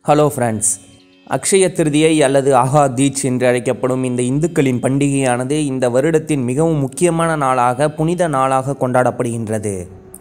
hello friends Akshaya Tritiya அல்லது ஆஹா தீச் என்று அழைக்கப்படும் இந்த இந்துக்களின் பண்டிகையானது இந்த வருடத்தின் மிகவும் முக்கியமான நாளாக புனித நாளாக கொண்டாடப்படுகின்றது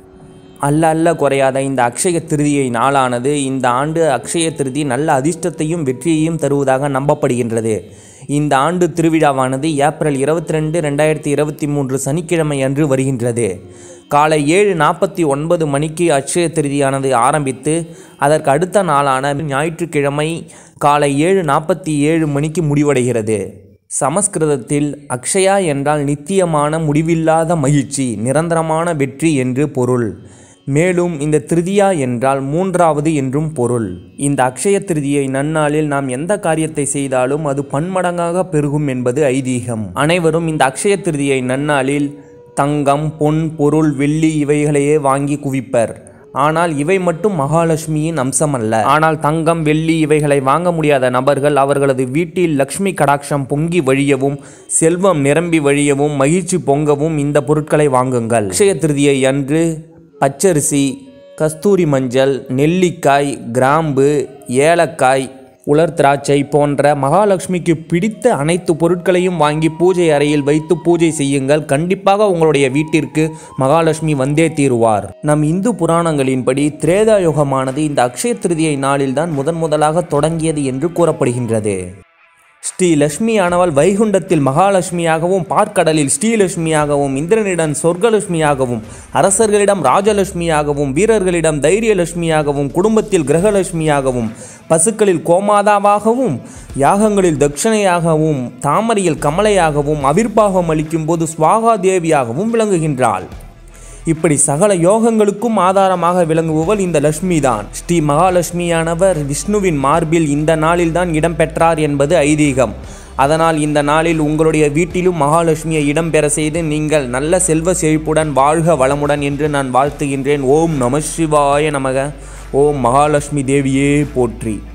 அல்ல அல்ல குறையாத இந்த அக்ஷய திருதியை நாளானது இந்த ஆண்டு அக்ஷய திருதி நல்ல அதிர்ஷ்டத்தையும் வெற்றியையும் தருவதாக நம்பப்படுகின்றது இந்த ஆண்டு திருவிழாவானது ஏப்ரல் இருபத்தி ரெண்டு ரெண்டாயிரத்தி இருபத்தி மூன்று சனிக்கிழமை அன்று வருகின்றது காலை ஏழு நாற்பத்தி ஒன்பது மணிக்கு அக்ஷய திருதியானது ஆரம்பித்து அதற்கு அடுத்த நாளான ஞாயிற்றுக்கிழமை காலை ஏழு நாற்பத்தி ஏழு மணிக்கு முடிவடைகிறது சமஸ்கிருதத்தில் அக்ஷயா என்றால் நித்தியமான முடிவில்லாத மகிழ்ச்சி நிரந்தரமான வெற்றி என்று பொருள் மேலும் இந்த திருதியா என்றால் மூன்றாவது என்றும் பொருள் இந்த அக்ஷய திருதியை நன்னாளில் நாம் எந்த காரியத்தை செய்தாலும் அது பன்மடங்காக பெருகும் என்பது ஐதீகம் அனைவரும் இந்த அக்ஷய திருதியை நன்னாளில் தங்கம் பொன் பொருள் வெள்ளி இவைகளையே வாங்கி குவிப்பர் ஆனால் இவை மட்டும் மகாலட்சுமியின் அம்சமல்ல ஆனால் தங்கம் வெள்ளி இவைகளை வாங்க முடியாத நபர்கள் அவர்களது வீட்டில் லக்ஷ்மி கடாட்சம் பொங்கி வழியவும் செல்வம் நிரம்பி வழியவும் மகிழ்ச்சி பொங்கவும் இந்த பொருட்களை வாங்குங்கள் அக்ஷய திருதியை அன்று பச்சரிசி கஸ்தூரி மஞ்சள் நெல்லிக்காய் கிராம்பு ஏலக்காய் உலர் திராட்சை போன்ற மகாலட்சுமிக்கு பிடித்த அனைத்து பொருட்களையும் வாங்கி பூஜை அறையில் வைத்து பூஜை செய்யுங்கள் கண்டிப்பாக உங்களுடைய வீட்டிற்கு மகாலட்சுமி வந்தே தீருவார் நம் இந்து புராணங்களின்படி திரேதா யுகமானது இந்த அக்ஷய திருதியை நாளில்தான் முதன் முதலாக தொடங்கியது என்று கூறப்படுகின்றது ஸ்ரீ லட்சுமியானவள் வைகுண்டத்தில் மகாலட்சுமியாகவும் பார்க்கடலில் ஸ்ரீலட்சுமியாகவும் இந்திரனிடம் சொர்க்கலட்சுமியாகவும் அரசர்களிடம் ராஜலட்சுமியாகவும் வீரர்களிடம் தைரியலட்சுமியாகவும் குடும்பத்தில் கிரகலட்சுமியாகவும் பசுக்களில் கோமாதாவாகவும் யாகங்களில் தட்சணையாகவும் தாமரையில் கமலையாகவும் அவிர்வாகம் அளிக்கும் போது ஸ்வாகா தேவியாகவும் விளங்குகின்றாள் இப்படி சகல யோகங்களுக்கும் ஆதாரமாக விளங்குபவள் இந்த லட்சுமி தான் ஸ்ரீ மகாலட்சுமியானவர் விஷ்ணுவின் மார்பில் இந்த நாளில்தான் இடம்பெற்றார் என்பது ஐதீகம் அதனால் இந்த நாளில் உங்களுடைய வீட்டிலும் மகாலட்சுமியை இடம்பெற செய்து நீங்கள் நல்ல செல்வ செழிப்புடன் வாழ்க வளமுடன் என்று நான் வாழ்த்துகின்றேன் ஓம் நம சிவாய நமக ஓம் மகாலட்சுமி தேவியே போற்றி